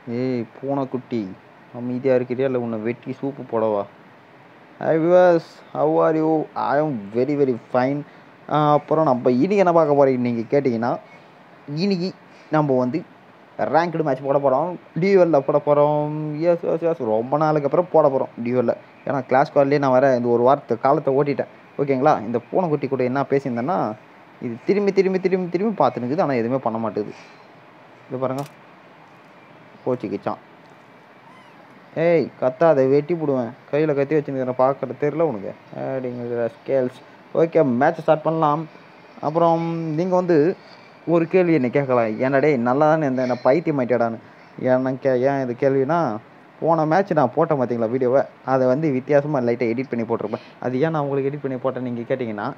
ஏய் பூனைக்குட்டி அமைதியாக இருக்கிறியா இல்லை உன்னை வெட்டி சூப்பு போடவா ஹை விவாஸ் how are you I am very very fine அப்புறம் நம்ம இன்னைக்கு என்ன பார்க்க போகிறீங்க நீங்கள் கேட்டிங்கன்னா இன்னைக்கு நம்ம வந்து ரேங்க்டு மேட்ச் போட போகிறோம் டியூவலில் போட போகிறோம் எஸ் எஸ் எஸ் ரொம்ப நாளுக்கு அப்புறம் போட போகிறோம் டியூவலில் ஏன்னா கிளாஸ் கால்லேயே நான் வர இந்த ஒரு வாரத்தை காலத்தை ஓட்டிட்டேன் ஓகேங்களா இந்த பூனைக்குட்டி கூட என்ன பேசியிருந்தேன்னா இது திரும்பி திரும்பி திரும்பி திரும்பி பார்த்துனுக்குது ஆனால் எதுவுமே பண்ண மாட்டேது இது பாருங்க கோச்சிக்கிச்சான் ஏய் கத்தாத வெட்டி போடுவேன் கையில் கத்தி வச்சுருக்கிறேன் பார்க்குற தெரியல உனக்கு அப்படிங்கிற ஸ்கேல்ஸ் ஓகே மேட்ச் ஸ்டார்ட் பண்ணலாம் அப்புறம் நீங்கள் வந்து ஒரு கேள்வி என்னை கேட்கலாம் ஏன்னா டேய் நல்லா தானே இருந்தேன் என்ன பைத்தியம் ஆயிட்டடான்னு ஏன்னா கே ஏன் இது கேள்வினா போன மேட்ச் நான் போட்டேன் பார்த்தீங்களா வீடியோவை அதை வந்து வித்தியாசமாக லைட்டாக எடிட் பண்ணி போட்டிருப்பேன் அது ஏன் நான் உங்களுக்கு எடிட் பண்ணி போட்டேன் நீங்கள் கேட்டிங்கன்னா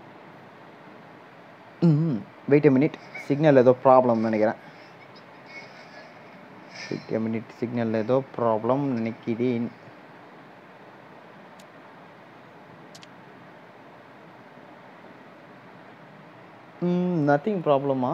ம் வெயிட் மினிட் சிக்னல் ஏதோ ப்ராப்ளம் நினைக்கிறேன் வெயிட் மினிட் சிக்னல் ஏதோ ப்ராப்ளம் நினைக்கிறேன் நத்திங் ப்ராப்ளமா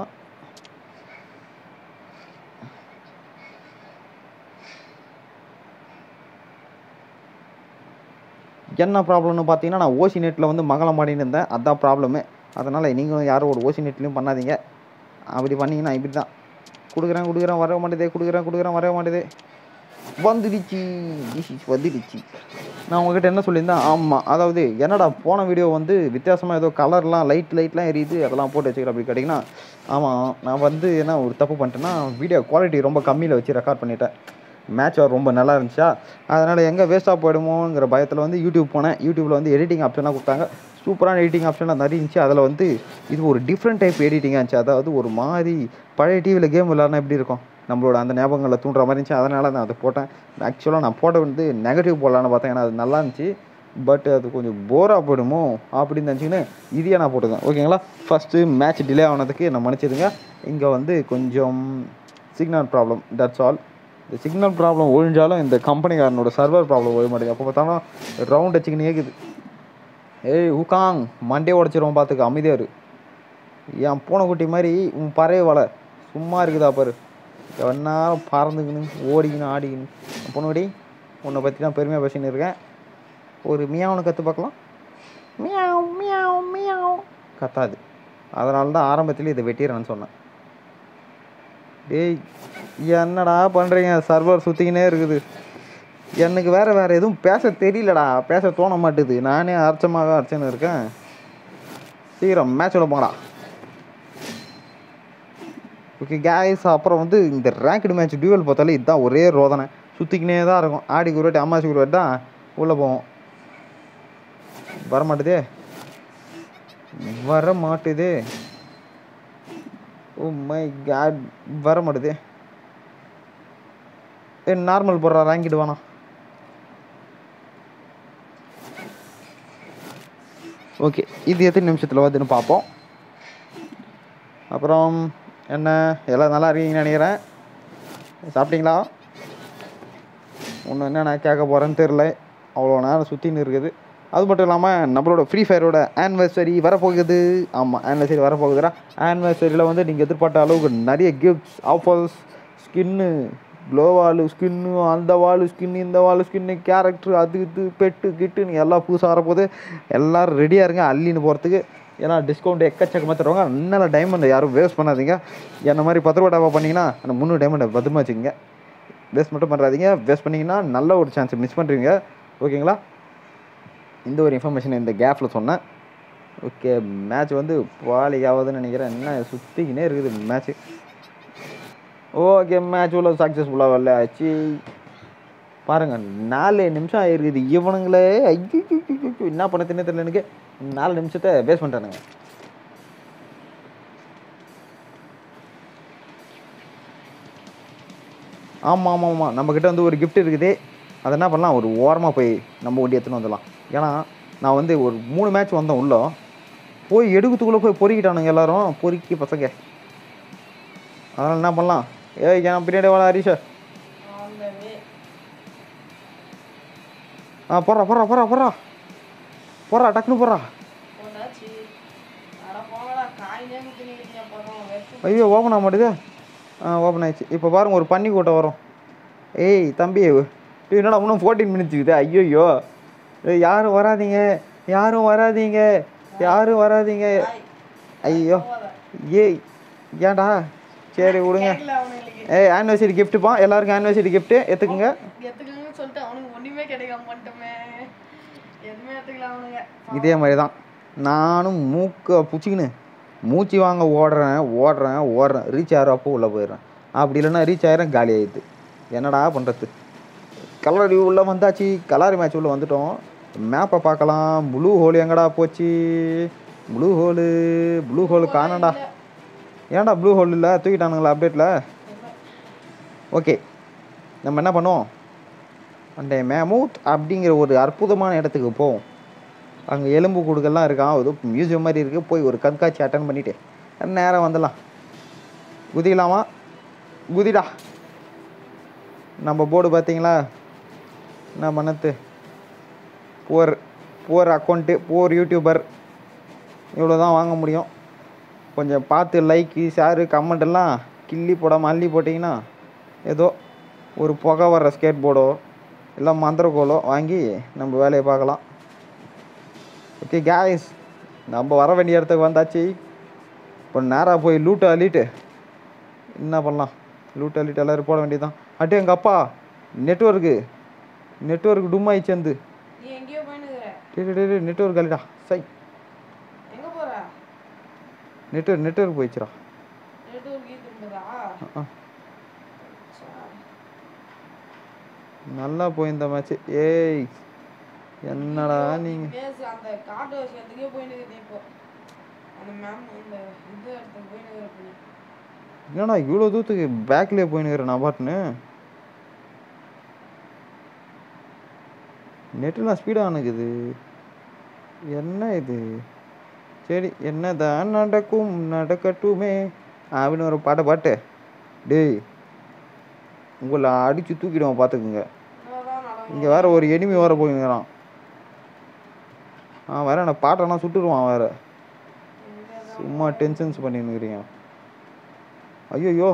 என்ன ப்ராப்ளம்னு பார்த்தீங்கன்னா நான் ஓசி நெட்டில் வந்து மங்களம் பாடின்னு இருந்தேன் அதான் ப்ராப்ளமே அதனால் நீங்களும் யாரும் ஒரு ஓசி நெட்லையும் பண்ணாதீங்க அப்படி பண்ணீங்கன்னா இப்படி தான் கொடுக்குறேன் கொடுக்குறேன் வர மாட்டேதே கொடுக்குறேன் கொடுக்குறேன் வர மாட்டேதே வந்துடுச்சு This is வந்துடுச்சு நான் உங்ககிட்ட என்ன சொல்லியிருந்தேன் ஆமாம் அதாவது என்னடா போன வீடியோ வந்து வித்தியாசமாக ஏதோ கலர்லாம் லைட் லைட்லாம் எரியுது அதெல்லாம் போட்டு வச்சுக்கிறேன் அப்படி கேட்டிங்கன்னா ஆமாம் நான் வந்து என்ன ஒரு தப்பு பண்ணிட்டேன்னா வீடியோ குவாலிட்டி ரொம்ப கம்மியில் வச்சு ரெக்கார்ட் பண்ணிட்டேன் மேட்ச் ரொம்ப நல்லா இருந்துச்சா அதனால் எங்கே வேஸ்ட்டாக போயிடுமோங்கிற பயத்தில் வந்து யூடியூப் போனேன் யூடியூப்பில் வந்து எடிட்டிங் ஆப்ஷனாக கொடுத்தாங்க சூப்பரான எடிட்டிங் ஆப்ஷனாக நிறைய இருந்துச்சு அதில் வந்து இது ஒரு டிஃப்ரெண்ட் டைப் எடிட்டிங்காக இருந்துச்சு அதாவது ஒரு மாதிரி பழைய டிவியில் கேம் விளாட்னா எப்படி இருக்கும் நம்மளோட அந்த ஞாபகங்களை தூண்டுற மாதிரி இருந்துச்சு அதனால் நான் அதை போட்டேன் ஆக்சுவலாக நான் போட்ட வந்து நெகட்டிவ் போடலான்னு பார்த்தேன் ஏன்னா அது நல்லா இருந்துச்சு பட் அது கொஞ்சம் போராக போயிடுமோ அப்படின்னு நினச்சிக்கின்னு இதையே நான் போட்டுக்கேன் ஓகேங்களா ஃபஸ்ட்டு மேட்ச் டிலே ஆனதுக்கு நான் மன்னிச்சிடுங்க இங்கே வந்து கொஞ்சம் சிக்னல் ப்ராப்ளம் தட்ஸ் ஆல் இந்த சிக்னல் ப்ராப்ளம் ஒழிஞ்சாலும் இந்த கம்பெனிக்காரனோட சர்வர் ப்ராப்ளம் ஒழிய மாட்டேங்குது அப்போ பார்த்தாலும் ரவுண்ட் அடிச்சுக்கினே இருக்குது ஏய் உக்காங் மண்டே உடச்சிருவோம் பார்த்துக்க அமைதியாக இரு என் பூனைக்குட்டி மாதிரி உன் பறவை வலை சும்மா இருக்குதா பாரு எவனாலும் பறந்துக்கின்னு ஓடிக்கின்னு ஆடிக்கின்னு பொண்ணுடி உன்னை பற்றி தான் பெருமையாக பேசின்னு இருக்கேன் ஒரு மியாவுன்னு கற்று பார்க்கலாம் மியாவ் மியாவ் மியாவ் கத்தாது அதனால தான் ஆரம்பத்திலே இதை வெட்டிடுறேன்னு சொன்னேன் டேய் என்னடா பண்ணுறீங்க சர்வர் சுற்றிக்கினே இருக்குது எனக்கு வேறு வேறு எதுவும் பேச தெரியலடா பேச தோண மாட்டுது நானே அர்ச்சமாக அர்ச்சனை இருக்கேன் சீக்கிரம் மேட்சில் போங்கடா ஓகே கேஸ் அப்புறம் வந்து இந்த ரேங்க்டு மேட்ச் டியூவல் பார்த்தாலே இதுதான் ஒரே ரோதனை சுற்றிக்கினே தான் இருக்கும் ஆடி குருவாட்டி அம்மாச்சி குருவாட்டி தான் உள்ளே போவோம் வர மாட்டுதே வர மாட்டுதே ஓ மை காட் வர மாட்டுதே ஏ நார்மல் போடுறா ரேங்கிடு வேணாம் ஓகே இது எத்தனை நிமிஷத்தில் வருதுன்னு பார்ப்போம் அப்புறம் என்ன எல்லாம் நல்லா இருக்கீங்கன்னு நினைக்கிறேன் சாப்பிட்டீங்களா ஒன்று என்ன நான் கேட்க போகிறேன்னு தெரில அவ்வளோ நேரம் சுற்றின்னு இருக்குது அது மட்டும் இல்லாமல் நம்மளோட ஃப்ரீ ஃபயரோட ஆனிவர்சரி வரப்போகுது ஆமாம் ஆனிவர்சரி வரப்போகுதுடா ஆனிவர்சரியில் வந்து நீங்கள் எதிர்பார்த்த அளவுக்கு நிறைய கிஃப்ட்ஸ் ஆஃபர்ஸ் ஸ்கின்னு க்ளோவாலு ஸ்கின்னு அந்த வாலு ஸ்கின்னு இந்த வாலு ஸ்கின்னு கேரக்டர் அது இது பெட்டு கிட்டுன்னு எல்லாம் புதுசாக வரப்போகுது எல்லோரும் ரெடியாக இருங்க அள்ளின்னு போகிறதுக்கு ஏன்னா டிஸ்கவுண்ட் எக்கச்சக்கமாக தருவாங்க இன்னும் டைமண்ட் யாரும் வேஸ்ட் பண்ணாதீங்க என்ன மாதிரி பத்து ரூபா டாப்பா பண்ணிங்கன்னா அந்த முந்நூறு டைமண்டை பத்திரமா வச்சுக்கோங்க வேஸ்ட் மட்டும் பண்ணுறாதீங்க வேஸ்ட் பண்ணிங்கன்னா நல்ல ஒரு சான்ஸ் மிஸ் பண்ணுறீங்க ஓகேங்களா இந்த ஒரு இன்ஃபர்மேஷன் இந்த கேப்பில் சொன்னேன் ஓகே மேட்ச் வந்து பாலிக் ஆகுதுன்னு நினைக்கிறேன் என்ன சுற்றிக்கினே இருக்குது மேட்ச்சு ஓகே மேட்ச் உள்ள சக்ஸஸ்ஃபுல்லாக வரல ஆச்சு பாருங்கள் நாலு நிமிஷம் ஆயிருக்குது இவனுங்களே ஐயோ என்ன பண்ண தின்னு தெரியல எனக்கு நாலு நிமிஷத்தை வேஸ்ட் பண்ணிட்டானுங்க ஆமாம் ஆமாம் ஆமாம் நம்மக்கிட்ட வந்து ஒரு gift இருக்குது அதை என்ன பண்ணலாம் ஒரு ஓரமாக போய் நம்ம வண்டி எடுத்துன்னு வந்துடலாம் ஏன்னா நான் வந்து ஒரு மூணு மேட்ச் வந்தேன் உள்ள போய் எடுக்கிறதுக்குள்ளே போய் பொறுக்கிட்டானுங்க எல்லாரும் பொறுக்கி பசங்க அதனால் என்ன பண்ணலாம் ஏய் என் பின்னாடி வாடா ஹரிஷா ஆ போடுறா போடுறா போடுறா போடுறா போடுறா டக்குன்னு போடுறா போனாச்சு அட போங்கடா காயினே குத்தி நிற்கிறீங்க போகிறோம் வெறுப்பு ஐயோ ஓப்பன் ஆக மாட்டேதே ஆ ஓப்பன் ஆயிடுச்சு இப்போ பாருங்க ஒரு பன்னி கூட்டம் வரும் ஏய் தம்பி டேய், என்னடா இன்னும் ஃபோர்டீன் மினிட்ஸ் இருக்குது ஐயோ ஏய் யாரும் வராதீங்க யாரும் வராதீங்க யாரும் வராதீங்க பாய் ஐயோ போகாத. ஏய் ஏன்டா சரி விடுங்க கேட்கல அவனுங்களுக்கு ஏய் ஆனிவர்சரி கிஃப்ட்டுப்பா எல்லாருக்கும் ஆனிவர்சரி கிஃப்ட்டு எடுத்துக்கோங்க எத்துக்கங்கன்னு சொல்லிட்டு அவனுக்கு ஒண்ணுமே கிடைக்காம பண்ணிட்டோமே எதுவுமே எடுத்துக்கல அவனுங்க இதே மாதிரி தான் நானும் மூக்க பிடிச்சிக்கின்னு மூச்சு வாங்க ஓடுறேன் ஓடுறேன் ஓடுறேன் ரீச் ஆகிற அப்போ உள்ளே போயிடுறேன் அப்படி இல்லைன்னா ரீச் ஆயிரம் காலி ஆயிடுது என்னடா பண்ணுறது கலரி உள்ளே வந்தாச்சு கலாரி மேட்ச் உள்ளே வந்துட்டோம் மேப்பை பார்க்கலாம் ப்ளூ ஹோல் எங்கடா போச்சு ப்ளூ ஹோலு ப்ளூ ஹோல் காணடா ஏன்டா ப்ளூ ஹோல் இல்லை தூக்கிட்டானுங்களா அப்டேட்டில் ஓகே நம்ம என்ன பண்ணுவோம் அந்த மேமூத் அப்படிங்கிற ஒரு அற்புதமான இடத்துக்கு போவோம் அங்கே எலும்பு கூடுகள்லாம் இருக்கான் ஏதோ மியூசியம் மாதிரி இருக்குது போய் ஒரு கண்காட்சி அட்டன் பண்ணிவிட்டு நேராக வந்துடலாம் குதிக்கலாமா குதிடா நம்ம போர்டு பார்த்தீங்களா என்ன பண்ணது போர் போர் அக்கௌண்ட்டு போர் யூடியூபர் இவ்வளோ தான் வாங்க முடியும் கொஞ்சம் பார்த்து லைக்கு ஷேரு கமெண்ட் எல்லாம் கிள்ளி போடாமல் அள்ளி போட்டிங்கன்னா ஏதோ ஒரு புகை வர்ற ஸ்கேட் போர்டோ இல்லை மந்திரக்கோலோ வாங்கி நம்ம வேலையை பார்க்கலாம் ஓகே கேஸ் நம்ம வர வேண்டிய இடத்துக்கு வந்தாச்சு இப்போ நேராக போய் லூட்டை அள்ளிட்டு என்ன பண்ணலாம் லூட்டை அள்ளிட்டு எல்லோரும் போட வேண்டியதுதான் அட்டே எங்கள் அப்பா நெட்ஒர்க்கு நெட்ஒர்க் டும் ஆயிடுச்சு வந்து நீ எங்கேயோ போயினுக்குற டே டே நெட்ஒர்க் அள்ளிடா சை எங்க போற நெட்ஒர்க் நெட்ஒர்க் போயிடுச்சுடா நெட்வொர்க் திரும்புதா ஆ நல்லா போயிருந்த மேட்ச் ஏய் என்னடா நீங்கள் பேசு அந்த காட்டு விஷயத்துக்கே போயினுக்குது இப்போ அந்த மேம் இந்த இது இடத்துக்கு போயினுக்குற பண்ணி என்னடா இவ்வளோ தூரத்துக்கு பேக்லேயே போயினுக்கிறேன் நான் பாட்டுன்னு நெட்டுலாம் ஸ்பீடாக அணுகுது என்ன இது சரி என்னதான் நடக்கும் நடக்கட்டுமே அப்படின்னு ஒரு பாட்டை பாட்டு டேய் உங்களை அடித்து தூக்கிடுவோம் பார்த்துக்குங்க என்னதான் நடக்கும் இங்கே வேற ஒரு எனிமி வேற போயிங்கிறான் ஆ வேற என்ன பாட்டெல்லாம் சுட்டுருவான் வேற சும்மா டென்ஷன்ஸ் பண்ணின்னுக்கிறீங்க ஐயோ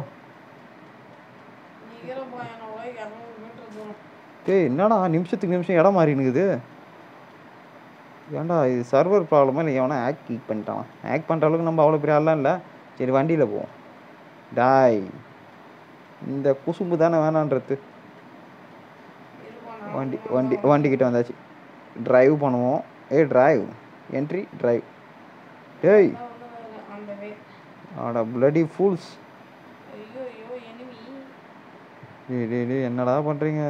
நீ இருக்கிற பையனோட இரநூறு மீட்டர் தூரம் டேய் என்னடா நிமிஷத்துக்கு நிமிஷம் இடம் மாறினுக்குது ஏன்டா இது சர்வர் ப்ராப்ளமா இல்லை எவனா ஹேக் கீக் பண்ணிட்டான் ஹேக் பண்ணுற அளவுக்கு நம்ம அவ்வளோ பெரிய ஆள்லாம் இல்லை சரி வண்டியில் போவோம் டாய் இந்த குசும்பு தானே வேணான்றது இருப்பான் வண்டி வண்டி வண்டிக்கிட்ட வந்தாச்சு டிரைவ் பண்ணுவோம் ஏய் டிரைவ் என்ட்ரி டிரைவ் டேய் அந்த வே ஆடா bloody fools ஐயோ ஐயோ எனிமி டேய் டேய் டேய் என்னடா பண்ணுறீங்க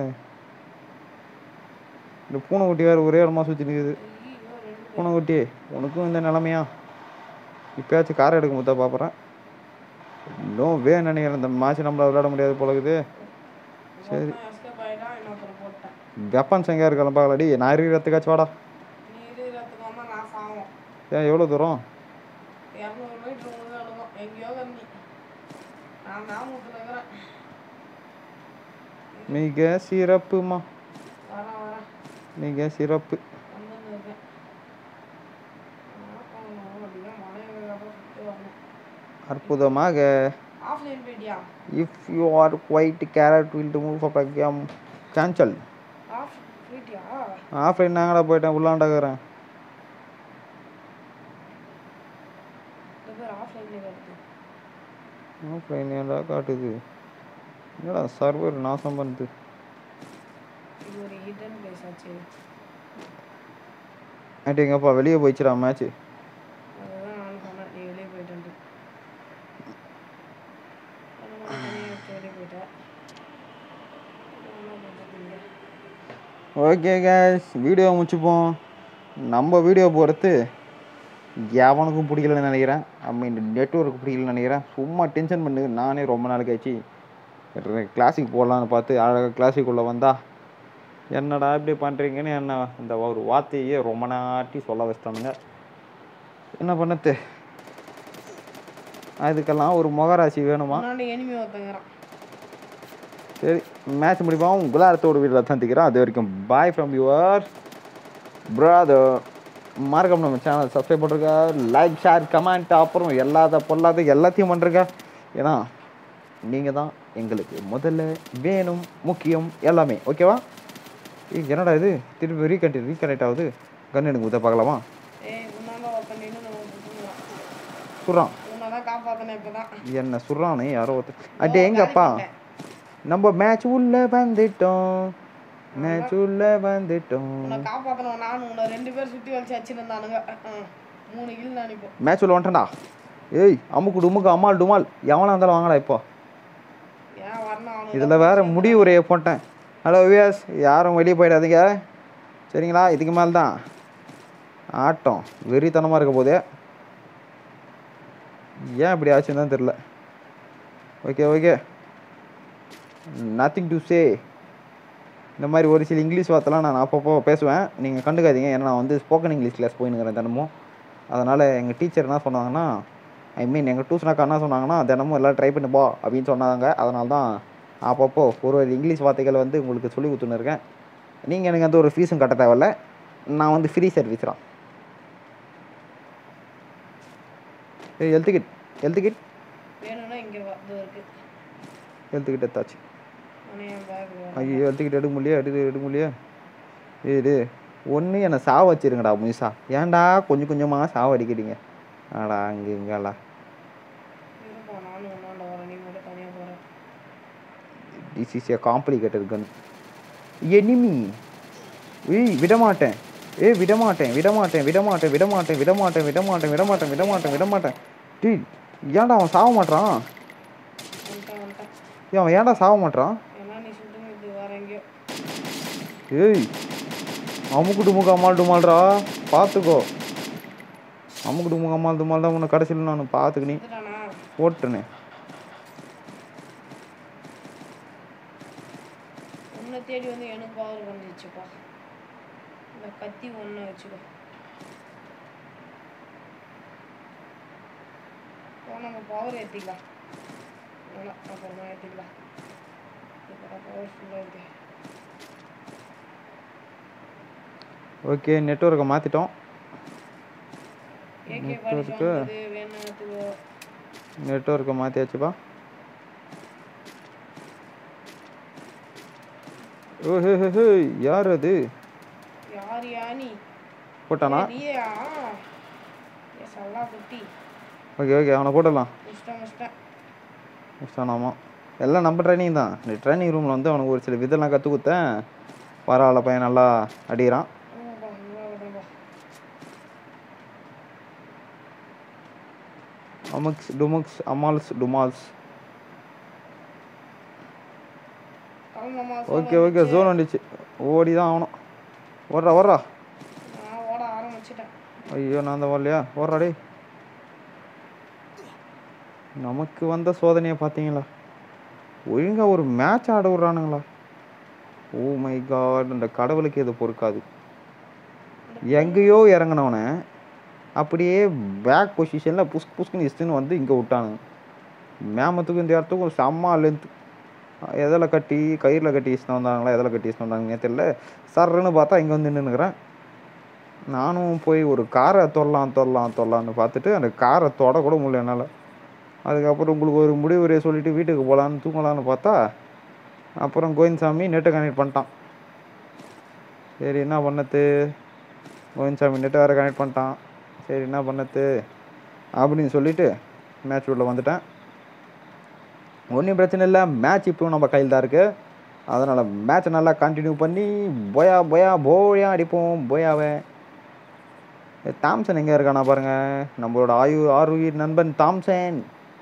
இந்த பூனைக்குட்டி வேறு ஒரே இடமா சுற்றி நிற்குது ஐயோ ரெண்டு பூனைக்குட்டி உனக்கும் இந்த நிலமையா இப்போயாச்சும் கார் எடுக்க முத்தா பார்க்குறேன் இன்னும் வே நினைக்கிறேன் இந்த மேட்ச் நம்மளால் விளையாட முடியாது போல இருக்குது சரி எஸ்கேப் ஆகிட்டான் இன்னொருத்தர் போட்டேன் வெப்பன்ஸ் எங்கே இருக்கலாம் பார்க்கலாடி நான் இருக்கிறதுக்காச்சும் வாடா நீ இருக்கிறதுக்கு வந்தா நான் சாவோம் ஏன் எவ்வளோ தூரம் இரநூறு மீட்டர் முழுக்க எடுக்கும் எங்கேயோ கம்மி நான் நாமூத்தில் இருக்கிறேன் மிக சிறப்புமா வரேன் வரேன் மிக சிறப்பு வந்துன்னு இருக்கேன் என்ன பண்ணணும் அப்படின்னா மலையை சுற்றி வரணும் அற்புதமாக ஆஃப்லைன் போயிட்டியா if you are quite carrot will to move for game cancel off போயிட்டியா ஆஃப்லைன் நாங்கடா போயிட்டேன் உள்ளாண்டாக்குறேன் இந்த பேர் ஆஃப்லைன்லேயே வருது ஆஃப்லைன் ஏன்டா காட்டுது என்னடா சர்வர் நாசம் பண்ணுது இது ஒரு ஹிடன் பிளேஸ் ஆச்சு ஆண்டி எங்கப்பா வெளியே போயிடுச்சுடா மேட்ச்சு அதுதான் நானும் சொன்னேன் நீ வெளியே போயிட்டு வெளியே போயிட்டேன் என்ன பண்றதுங்க? ஓகே கேஸ் வீடியோ முடிச்சுப்போம் நம்ம வீடியோ போகிறது எவனுக்கும் பிடிக்கலன்னு நினைக்கிறேன் ஐ மீன் நெட்ஒர்க் பிடிக்கலன்னு நினைக்கிறேன் சும்மா டென்ஷன் பண்ணு நானே ரொம்ப நாள் கழிச்சு கிளாஸிக் போடலான்னு பார்த்து அழகாக கிளாஸிக் உள்ள வந்தா என்னடா இப்படி பண்ணுறீங்கன்னு என்ன இந்த ஒரு வார்த்தையே ரொம்ப நாட்டி சொல்ல வச்சிட்டானுங்க என்ன பண்ணது அதுக்கெல்லாம் ஒரு முகராசி வேணுமா முன்னாடி எனிமி ஒருத்தங்கிறான் சரி மேட்ச் முடிப்போம் உங்களை அடுத்த ஒரு வீடியோவில் சந்திக்கிறோம் அது வரைக்கும் பாய் ஃப்ரம் யுவர் பிரதர் மறக்காம நம்ம சேனல் சப்ஸ்கிரைப் பண்ணுறங்க லைக் ஷேர் கமெண்ட் அப்புறம் எல்லாத்த பொல்லாத எல்லாத்தையும் பண்ணுறங்க ஏன்னா நீங்கள் தான் எங்களுக்கு முதல்ல வேணும் முக்கியம் எல்லாமே ஓகேவா ஏய் என்னடா இது திருப்பி ரீகண்ட் ரீகனெக்ட் ஆகுது கன் எனக்கு உத பார்க்கலாமா ஏய் உன்னால ஒருத்தன் நின்று நம்ம சுட்டுக்கலாம் சுடுறான் உன்னை தான் காப்பாத்தினேன் இப்பதான் என்ன சுடுறானே யாரோ ஒருத்தர் அட்டே எங்கப்பா நம்ம மேட்ச் உள்ள வந்துட்டோம் மேட்ச் உள்ள வந்துட்டோம் உன்னை காப்பாத்தணும் நானும் உன்னை ரெண்டு பேர் சுத்தி வச்சு வச்சிருந்தானுங்க அஹ், மூணு கில் நான் இப்போ மேட்ச் உள்ள வந்துட்டேன்டா ஏய் அமுக்கு டுமுக்கு அம்மாள் டுமால் எவனா இருந்தாலும் வாங்கடா இப்போ ஏன் வரணும் அவனுக்கு இதில் வேற முடி உரையை போட்டேன் ஹலோ வியாஸ் யாரும் வெளியே போயிடாதீங்க சரிங்களா இதுக்கு மேலே தான் ஆட்டம் வெறித்தனமாக இருக்க போதே ஏன் இப்படி ஆச்சுன்னு தான் தெரில okay okay nothing to say இந்த மாதிரி ஒரு சில இங்கிலீஷ் வார்த்தைலாம் நான் அப்பப்போ பேசுவேன் நீங்கள் கண்டுக்காதீங்க ஏன்னா நான் வந்து ஸ்போக்கன் இங்கிலீஷ் கிளாஸ் போயினுக்கிறேன் தினமும் அதனால் எங்கள் டீச்சர் என்ன சொன்னாங்கன்னா ஐ மீன் எங்கள் டியூஷன் அக்கா என்ன சொன்னாங்கன்னா தினமும் எல்லாம் ட்ரை பண்ணி போ அப்படின்னு சொன்னாங்க அதனால தான் அப்பப்போ ஒரு ஒரு இங்கிலீஷ் வார்த்தைகள் வந்து உங்களுக்கு சொல்லி கொடுத்துன்னு இருக்கேன் நீங்கள் எனக்கு எந்த ஒரு ஃபீஸும் கட்ட தேவையில்ல நான் வந்து ஃப்ரீ சர்வீஸ் தான் ஏய் ஹெல்த் கிட் ஹெல்த் கிட் வேணும்னா இங்க வந்து இருக்கு ஹெல்த் கிட் எடுத்தாச்சு உன்னை என் பேக் ஐயோ ஹெல்த் கிட் எடுக்க முடியல எடுக்க எடுக்க முடியல ஏய் டே ஒன்று என்னை சாவ வச்சிருங்கடா முயசா ஏன்டா கொஞ்சம் கொஞ்சமாக சாவ அடிக்கிறீங்க ஆடா அங்கே இங்கேடா இருப்பா நானும் உன்னாண்ட வரேன் நீ மட்டும் தனியா போற this is a complicated gun enemy ஏய் விட மாட்டேன் ஏய் விட மாட்டேன் விட மாட்டேன் விட மாட்டேன் விட மாட்டேன் விட மாட்டேன் விட மாட்டேன் விட மாட்டேன் விட மாட்டேன் விட மாட்டேன் டேய் ஏன்டா அவன் சாவ மாட்றான் வந்துட்டேன் வந்துட்டேன் ஏய் அவன் ஏன்டா சாவ மாட்றான் ஏன்னா நீ சுட்டுங்க இது வேற எங்கேயோ ஏய் அமுக்கு டுமுக்கு அம்மாள் டுமால்டா பார்த்துக்கோ அமுக்கு டுமுக்கு அம்மாள் டுமால் தான் உன்னை கடைசியில் நான் பார்த்துக்கினி வந்துட்டானா போட்டுனே உன்னை தேடி வந்து எனக்கு பவர் வந்துச்சுப்பா இந்த கத்தி ஒன்று வச்சுக்கோ இப்போ நம்ம பவர் ஏற்றிக்கலாம் வேணாம் அப்புறமா ஏற்றிக்கலாம் இப்போ பவர் ஃபுல்லாக இருக்கு ஓகே நெட்ஒர்க்கை மாற்றிட்டோம் ஏகே Network. படிச்சு வந்தது வேணும் எடுத்துக்கோ நெட்ஒர்க்கை மாற்றியாச்சுப்பா ஓ ஹே ஹே ஹே யார் அது யார் யானி போட்டானா நீயா ஏ சல்லா குட்டி ஓகே ஓகே அவனை போட்டுடலாம் முஷ்டம் முஷ்டம் ஆமாம் எல்லாம் நம்ம ட்ரைனிங் தான் இந்த ட்ரைனிங் ரூமில் வந்து அவனுக்கு ஒரு சில விதெல்லாம் கற்றுக் கொடுத்தேன் பரவாயில்ல பையன் நல்லா அடிக்கிறான் ஆமாப்பா நல்லா விடுறப்பா அமுக்ஸ் டுமுக்ஸ் அமால்ஸ் டுமால்ஸ் கிளம்புமா ஓகே ஓகே ஜோன் வந்துச்சு ஓடி தான் ஆகணும் ஓடுறா ஓடுறா நான் ஓட ஆரம்பிச்சிட்டேன் ஐயோ நான் தான் வரலையா ஓடுறா டேய் நமக்கு வந்த சோதனையை பார்த்தீங்களா ஒழுங்கா ஒரு மேட்ச் ஆட விட்றானுங்களா ஓ மை காட் அந்த கடவுளுக்கு இது பொறுக்காது எங்கேயோ இறங்கினவனை அப்படியே பேக் பொசிஷனில் புஸ்க் புஸ்க்குன்னு இஸ்ட்டுன்னு வந்து இங்கே விட்டானுங்க மேமத்துக்கும் இந்த இடத்துக்கும் செம்ம லென்த் எதில் கட்டி கயிறில் கட்டி இஸ்ட்டு வந்தாங்களா எதில் கட்டி இஸ்ட்டு வந்தாங்கன்னே தெரியல சர்ன்னு பார்த்தா இங்கே வந்து நின்றுக்கிறேன் நானும் போய் ஒரு காரை தொடலாம் தொடலாம் தொடலான்னு பார்த்துட்டு அந்த காரை தொட கூட முடியல என்னால் அதுக்கப்புறம் உங்களுக்கு ஒரு முடிவுரையை சொல்லிட்டு வீட்டுக்கு போகலான்னு தூங்கலான்னு பார்த்தா அப்புறம் கோவிந்தசாமி நெட்டை கனெக்ட் பண்ணிட்டான் சரி என்ன பண்ணது கோவிந்தசாமி நெட்டை வேறு கனெக்ட் பண்ணிட்டான் சரி என்ன பண்ணது அப்படின்னு சொல்லிட்டு மேட்ச் உள்ள வந்துட்டேன் ஒன்றும் பிரச்சனை இல்லை மேட்ச் இப்பவும் நம்ம கையில் தான் இருக்குது அதனால் மேட்ச்சை நல்லா கண்டினியூ பண்ணி போயா போயா போயா அடிப்போம் போயாவை ஏ, தாம்சன் எங்கே இருக்கானா பாருங்க நம்மளோட ஆயு ஆறுயிர் நண்பன் தாம்சன்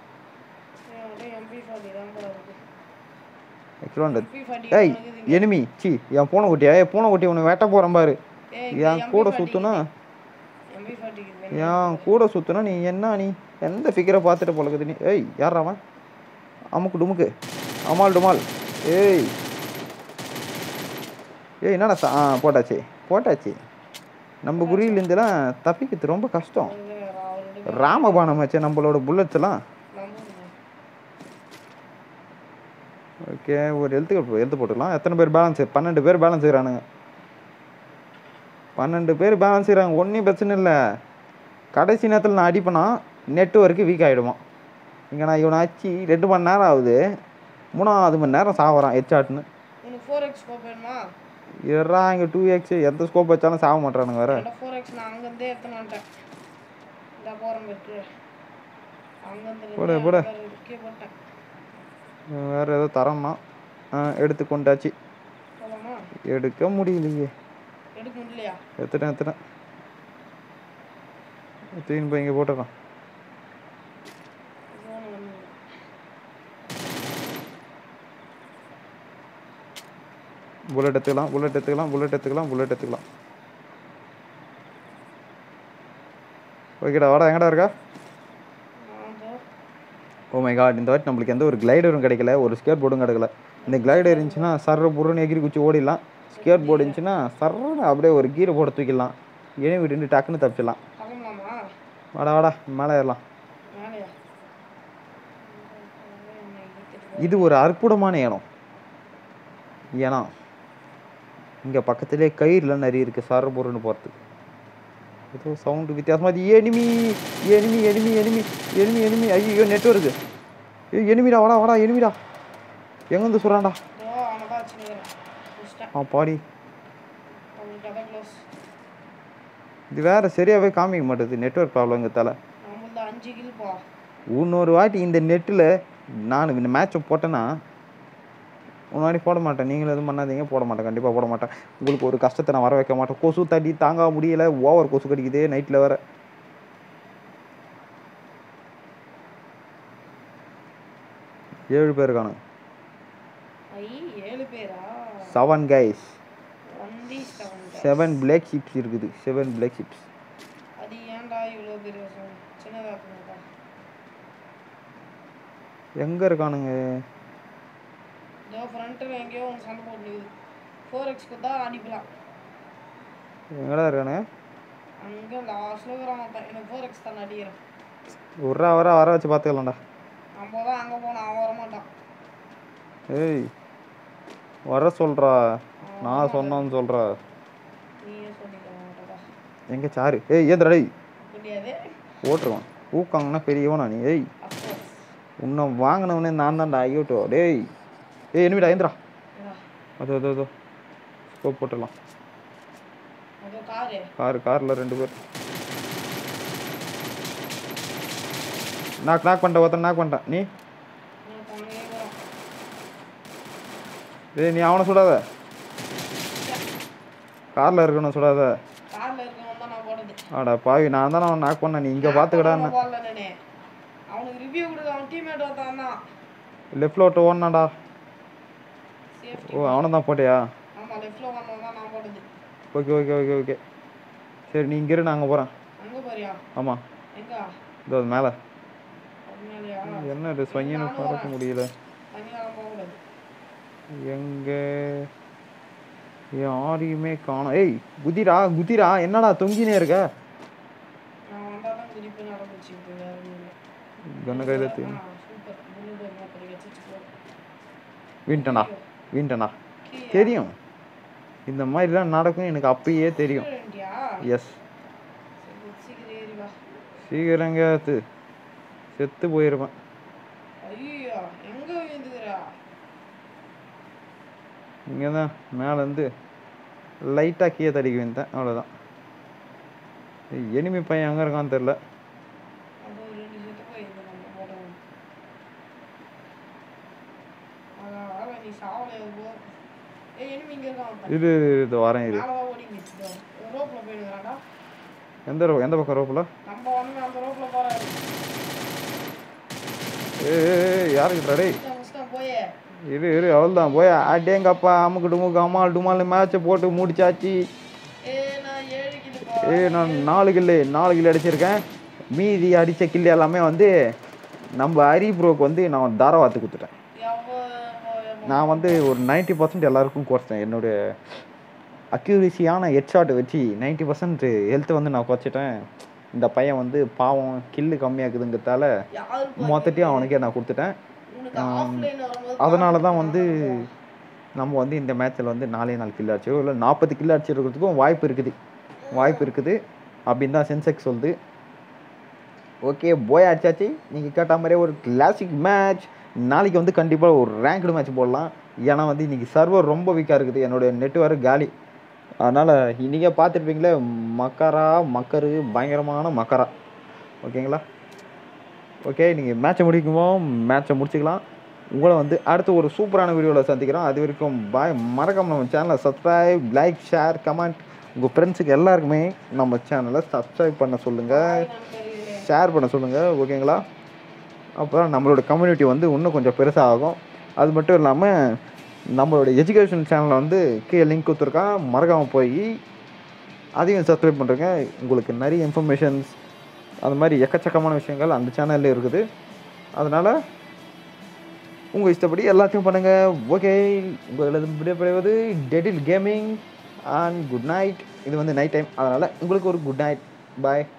எம்பி ஃபார்ட்டி தான் கூட இருக்கு ஆக்சுவலாக அந்த எம்பி ஃபார்ட்டி ஏய் எனிமி சி என் பூனை குட்டியா ஏ பூனை குட்டி உனக்கு வெட்ட போகிறேன் பாரு என் கூட சுற்றுனா எம்பி ஃபார்ட்டி என் கூட சுற்றுனா நீ என்ன நீ எந்த ஃபிகரை பார்த்துட்டு பழகுது நீ ஏய் யார் அவன் அமுக்கு டுமுக்கு அமால் டுமால் ஏய் ஏய் என்னடா சா ஆ போட்டாச்சு போட்டாச்சு நம்ம குறியிலேருந்துலாம் தப்பிக்கிறது ரொம்ப கஷ்டம் ராமபானம் வச்சு நம்மளோட புல்லட்ஸ் எல்லாம் ஓகே ஒரு எழுத்து எழுத்து போட்டுக்கலாம் எத்தனை பேர் பேலன்ஸ் பன்னெண்டு பேர் பேலன்ஸ் செய்கிறானுங்க பன்னெண்டு பேர் பேலன்ஸ் செய்கிறாங்க ஒன்றும் பிரச்சனை இல்லை கடைசி நேரத்தில் நான் அடிப்பேனா நெட்ஒர்க்கு வீக் ஆகிடுமா இங்கே நான் இவனை ஆச்சு ரெண்டு மணி நேரம் ஆகுது மூணாவது மணி நேரம் சாவறான் ஹெட்ஷாட்னு உனக்கு ஃபோர் எக்ஸ் ஸ்கோப் வேணுமா எறா இங்கே டூ எக்ஸ் எந்த ஸ்கோப் வச்சாலும் சாக மாட்டானுங்க வேற என்னோட ஃபோர் எக்ஸ் நான் அங்கேருந்தே எடுத்துன்னு வந்துட்டேன் இந்த போகிறேன் இருக்கு அங்கேருந்து போடு, போடு. இருக்கே போட்டேன் வேற ஏதோ தரம்னா ஆ எடுத்து கொண்டாச்சு போகலாமா எடுக்க முடியலையே எடுக்க முடியலையா எடுத்துட்டேன் எடுத்துட்டேன் தூக்கின்னு போய் இங்கே போட்டுக்கலாம் ஃபோன் வந்து புல்லட் எடுத்துக்கலாம் புல்லட் எடுத்துக்கலாம் புல்லட் எடுத்துக்கலாம் புல்லட் எடுத்துக்கலாம் ஓகேடா வாடா எங்கடா இருக்கா நான் இதோ ஓ மை காட் இந்த வாட்டி நம்மளுக்கு எந்த ஒரு கிளைடரும் கிடைக்கல ஒரு ஸ்கேட் போர்டும் கிடைக்கல இந்த கிளைடர் இருந்துச்சுன்னா சர்ற புருன்னு எகிரி குச்சி ஓடிடலாம் ஸ்கேட் போர்டு இருந்துச்சுன்னா சர்றன்னு அப்படியே ஒரு கீரை போட தூக்கிடலாம் இனி விட்டு டக்குன்னு தப்பிச்சிடலாம் கிளம்பலாமா வாடா வாடா மேலே ஏறலாம் மேலையா என்னை இழுத்துட்டு இது ஒரு அற்புதமான இடம் ஏன்னா இங்கே பக்கத்துலேயே கயிறுலாம் நிறைய இருக்குது சர்ற புருன்னு போகிறதுக்கு ஏதோ சவுண்டு வித்தியாசமாக அது enemy enemy enemy enemy enemy enemy ஐயோ நெட்ஒர்க்கு ஏ எனிமிடா வாடா வாடா எனிமிடா எங்கேருந்து சொல்கிறான்டா இதோ அவனை தான் வச்சுக்கிறேன் முடிச்சிட்டேன் ஆ பாடி அவனுக்கு கதை க்ளோஸ் இது வேற சரியாவே காமிக்க மாட்டேது நெட்ஒர்க் ப்ராப்ளங்கிறதால நம்மளது அஞ்சு கில் பா இன்னொரு வாட்டி இந்த நெட்டில் நான் இந்த மேட்சை போட்டேன்னா முன்னாடி போட மாட்டேன் நீங்களும் எதுவும் பண்ணாதீங்க போட மாட்டேன் கண்டிப்பாக போட மாட்டேன் உங்களுக்கு ஒரு கஷ்டத்தை நான் வர வைக்க மாட்டேன் கொசு தடி தாங்க முடியல ஓவர் கொசு கடிக்குது நைட்டில் வேற ஏழு பேர் இருக்கானுங்க ஐ ஏழு பேரா seven guys only seven seven black ships இருக்குது செவன் பிளாக் ஷிப்ஸ் அது ஏன்டா இவ்வளோ பெரிய விஷயம் சின்னதாக இருக்குங்கப்பா எங்கே இருக்கானுங்க இதோ ஃப்ரண்ட்டில் எங்கேயோ ஒன்று சண்டை போட்டுக்குது ஃபோர் எக்ஸ்க்கு தான் அடிக்கலாம் எங்கடா இருக்கானுங்க அங்கே லாஸ்ட்டில் இருக்கிறான் ஒருத்தன் எனக்கு ஃபோர் எக்ஸ் தான் அடிக்கிறேன் ஒரு வர வர வச்சு பார்த்துக்கலாம்டா நம்ம தான் அங்கே போனோம் அவன் வரமாட்டான் ஏய் வர சொல்றா நான் சொன்னேன்னு சொல்றா நீயே சொல்லிக்க மாட்டடா எங்க சாரு ஏய் ஏந்திரா டேய் முடியாது ஓட்டுருவான் ஊக்காங்கன்னா பெரியவனா நீ ஏய் அஃப்கோர்ஸ் உன்னை வாங்கினவனே நான் தான்டா ஐயோட்டோ டேய் ஏய் என்னவிடா ஏந்திரா ஏடா அதோ அதோ அதோ ஸ்கோப் போட்டுடலாம் அதோ காரு கார் காரில் ரெண்டு பேர் நாக் நாக் பண்ணிட்டேன் ஒருத்தன் நாக் பண்ணிட்டேன் நீ நான் போனே வரோம் ஏய் நீ அவனை சுடாத காரில் இருக்கணும் சுடாத காரில் இருக்கவன் தான் நான் போடுறது ஆடா பாவி நான் தான் அவன் நாக் பண்ணேன் நீ இங்கே பார்த்துக்கடான்னு போடல நானே அவனுக்கு ரிவ்யூ கொடுக்க அவன் டீம்மேட் ஒருத்தன் தான் லெஃப்டில் ஓட்ட ஓடனாடா சேஃப்டி ஓ அவனை தான் போட்டியா ஆமாம் லெஃப்டில் வந்தவன் தான் நான் போடுறது ஓகே ஓகே ஓகே ஓகே சரி நீ இங்கே இரு நான் அங்கே போகிறேன் அங்கே போறியா ஆமாம் எங்க இதோ அது மேலே உண்மையிலையா என்ன இது சொங்கன்னு பறக்க முடியல தனியாக போகக்கூடாது எங்கே யாரையுமே காணோம் ஏய் குதிரா குதிரா என்னடா தொங்கினே இருக்க நான் வந்தால் தான் குதிப்பு நடந்துச்சு இப்போ வேற ஒன்றும் இல்லை கண்ண கையில் தூ சூப்பர் புல்லு ஒரு மாதிரி வச்சு வீண்டனா வீண்டனா தெரியும் இந்த மாதிரிலாம் நடக்கும் எனக்கு அப்பயே தெரியும் இந்தியா எஸ் சரி சீக்கிரம் ஏறி வா சீக்கிரம் எங்கேயாவது செத்து போயிருப்பேன் ஐயோ எங்க விழுந்துக்கிறா இங்கே தான் மேலேருந்து லைட்டாக கீழே தடிக்க வந்தேன் அவ்வளோதான் எனிமி பையன் எங்கே இருக்கான்னு தெரில அது ஒரு ரெண்டு செட்டு போய் இது நம்ம போடணும் அதான் அதான் நீ சாவல போ ஏய் enemy இங்க இருக்கான் ஒருத்தன். இது இது வரேன் இது மேல வா ஓடிங்க இதோ ரோப்ல போயிடுறான்டா எந்த ரோ எந்த பக்கம் ரோப்பில் நம்ம வந்து அந்த ரோப்ல போறாரு ஏ யாருக்கிட்டா டேய் முஸ்தான் முஸ்தான் போயே இரு இரு அவ்வளோதான் போய் அடேங்கப்பா அமுக்கு டுமுக்கு அம்மாள் டுமால் மேட்ச்சை போட்டு முடிச்சாச்சு ஏ நான் ஏழு கிலோ ஏய் நான் நாலு கில்லு நாலு கில்லு அடிச்சிருக்கேன் மீதி அடித்த கில்லு எல்லாமே வந்து நம்ம ஹரி ப்ரோக்கு வந்து நான் தாராவாத்து கொடுத்துட்டேன் நான் வந்து ஒரு 90% பர்சன்ட் எல்லாருக்கும் குறைச்சேன் என்னுடைய அக்யூரிசியான ஹெட்ஷாட் வச்சு 90% பர்சன்ட் ஹெல்த் வந்து நான் குறைச்சிட்டேன் இந்த பையன் வந்து பாவம் கில்லு கம்மியாக்குதுங்கிறதால யாரு மொத்தத்தையும் அவனுக்கே நான் கொடுத்துட்டேன் உனக்கு ஆஃப்லைன் வரும்போது அதனால தான் வந்து நம்ம வந்து இந்த மேட்ச்சில் வந்து நாலே நாலு கில் அடிச்சோம் இல்லை நாற்பது கில் அடிச்சிருக்கிறதுக்கும் வாய்ப்பு இருக்குது வாய்ப்பு இருக்குது அப்படின்னு தான் சென்செக்ஸ் சொல்லுது ஓகே போய் அடிச்சாச்சு நீங்கள் கேட்ட மாதிரியே ஒரு கிளாசிக் மேட்ச் நாளைக்கு வந்து கண்டிப்பாக ஒரு ரேங்க்டு மேட்ச் போடலாம் ஏன்னா வந்து இன்றைக்கி சர்வர் ரொம்ப வீக்காக இருக்குது என்னுடைய நெட்வொர்க் காலி அதனால் நீங்கள் பார்த்துருப்பீங்களே மக்கரா மக்கரு பயங்கரமான மக்கரா ஓகேங்களா ஓகே நீங்கள் மேட்சை முடிக்குமோ மேட்சை முடிச்சுக்கலாம் உங்களை வந்து அடுத்து ஒரு சூப்பரான வீடியோவில் சந்திக்கிறோம் அது வரைக்கும் பாய் மறக்காம நம்ம சேனலை சப்ஸ்கிரைப் லைக் ஷேர் கமெண்ட் உங்கள் ஃப்ரெண்ட்ஸுக்கு எல்லாருக்குமே நம்ம சேனலை சப்ஸ்கிரைப் பண்ண சொல்லுங்கள் ஷேர் பண்ண சொல்லுங்கள் ஓகேங்களா அப்புறம் நம்மளோட கம்யூனிட்டி வந்து இன்னும் கொஞ்சம் பெருசாக ஆகும் அது மட்டும் இல்லாமல் நம்மளோட எஜுகேஷன் சேனலில் வந்து கீழே லிங்க் கொடுத்துருக்கான் மறக்காமல் போய் அதையும் சப்ஸ்கிரைப் பண்ணுறேங்க உங்களுக்கு நிறைய இன்ஃபர்மேஷன்ஸ் அந்த மாதிரி எக்கச்சக்கமான விஷயங்கள் அந்த சேனலில் இருக்குது அதனால் உங்கள் இஷ்டப்படி எல்லாத்தையும் பண்ணுங்கள் ஓகே உங்களது விடைபெறுவது டெடில் கேமிங் அண்ட் குட் நைட் இது வந்து நைட் டைம் அதனால் உங்களுக்கு ஒரு குட் நைட் பாய்